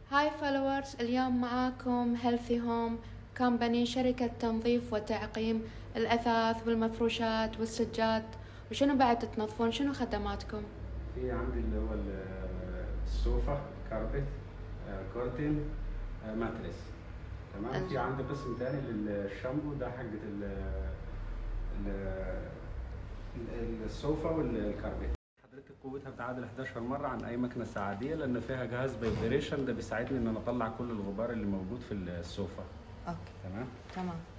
هاي فولورز اليوم معاكم هيلثي هوم كومباني شركة تنظيف وتعقيم الأثاث والمفروشات والسجاد وشنو بعد تنظفون شنو خدماتكم؟ في عندي اللي هو ال- السوفا كاربت آه، كورتين آه، ماتريس تمام في أنت- عندي قسم تاني للشامبو ده حقة ال ال- ال- السوفا والكاربت حضرتك قوتها بتعادل 11 مرة عن أي مكنة سعادية لأن فيها جهاز فايبريشن ده بيساعدني إن أنا أطلع كل الغبار اللي موجود في السوفا أوكي تمام تمام